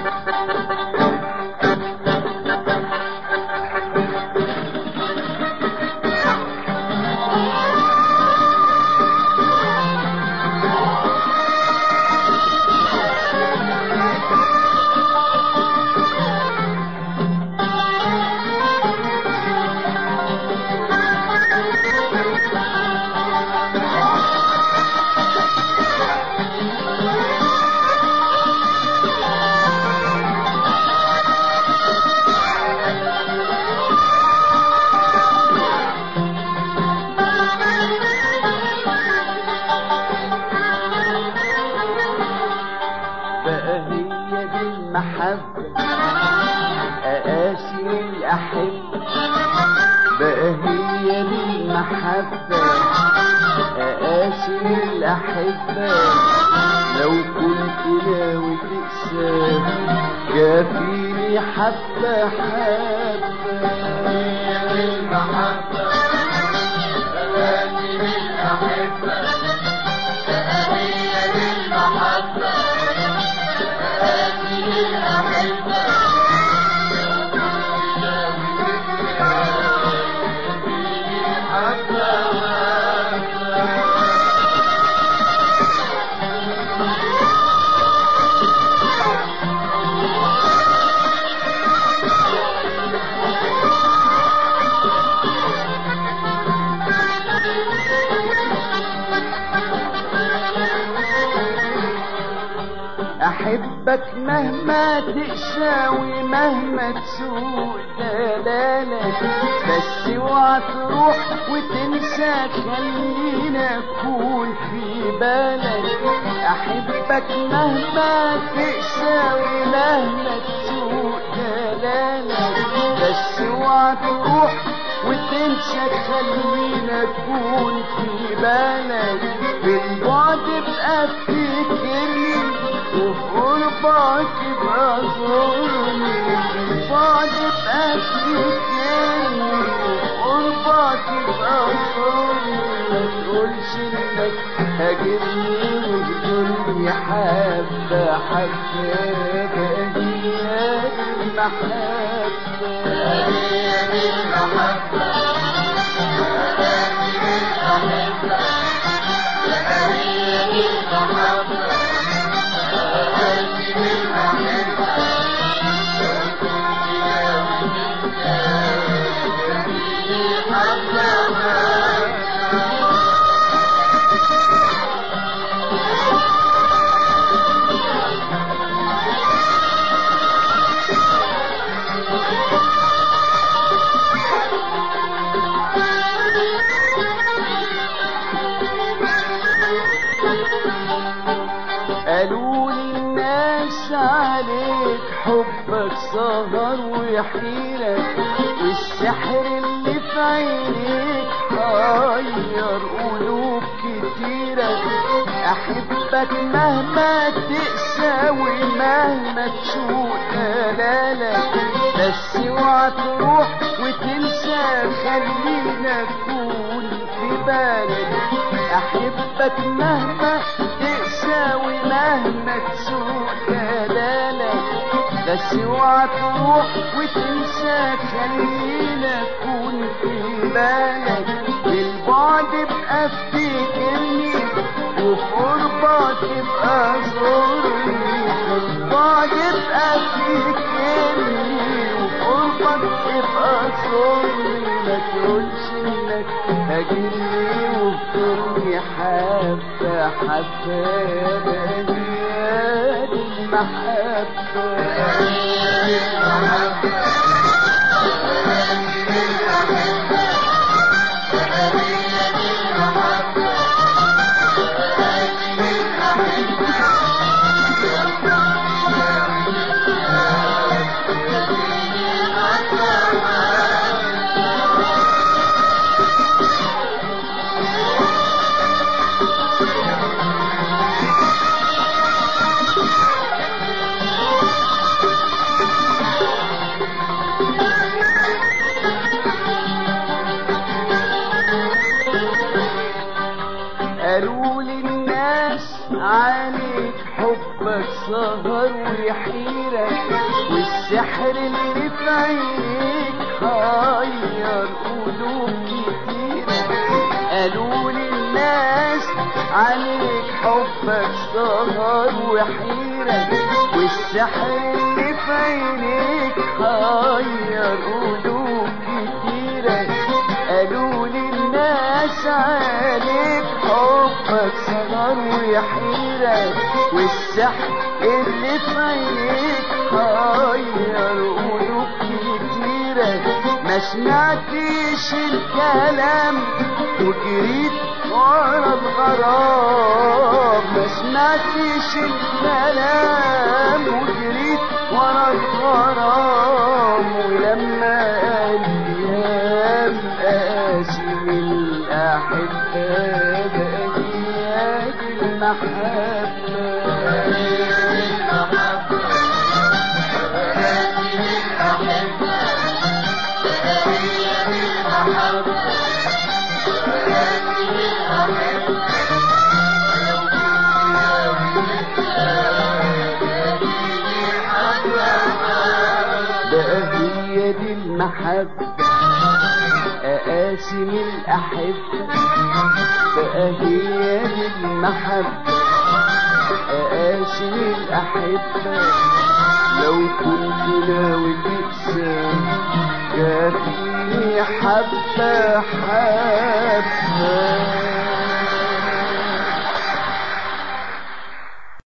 بقى هي دي المحبة أقاسي الأحبة بقى هي دي المحبة أقاسي الأحبة لو كنت ناوي تقسى كافيني حبة حبة هي دي المحبة أقاسي الأحبة هي دي المحبة احبك مهما تقسى ومهما تسوق دلالك بس اوعى تروح وتنسى خلينا اكون في بالك احبك مهما تقسى ومهما تسوق دلالك بس اوعى تروح وتنسى خلينا اكون في بالك بالبعد بقى افتكرني وفي قربك يبقى زورني بالبعد بقى افتكرني وفي قربك يبقى زورني ما تقولش انك هاجرني وتقولي حبة حبة هي المحبة هي المحبة قالوا لي الناس عليك حبك سهر ويحيلك والسحر اللي في عينيك غير قلوب كتيرة أحبك مهما تقسى ومهما تشوق دلالك بس اوعى تروح وتنسى خلينا نكون في بالك أحبك مهما تقسى ومهما تسوق دلالك بس اوعى تروح وتنسى خلينا اكون في بالك بالبعد بقى افتكرني وفي قربك تبقى زورني بالبعد بقى افتكرني وفي قربك تبقى زورني ما تقولش انك هاجرني وبتقولي حبة حبة بنيان المحبة والسحر اللي في عينيك غير قلوب كتيرة قالوا للناس عليك حبك سهر وحيرة والسحر اللي في عينيك غير قلوب كتيرة قالوا للناس عليك حبك سهر وحيرة والسحر اللي في عينيك غير قلوب كتيرة ما سمعتش الكلام وجريت ورا الغرام ما سمعتش الكلام وجريت ورا الغرام ولما ايام قاسم الاحبه بقيت المحبه بقى هي دي المحبة أقاسم الأحبة بقى هي دي المحبة أقاسم الأحبة لو كنت ناوي تقسى كافيني حبة حبة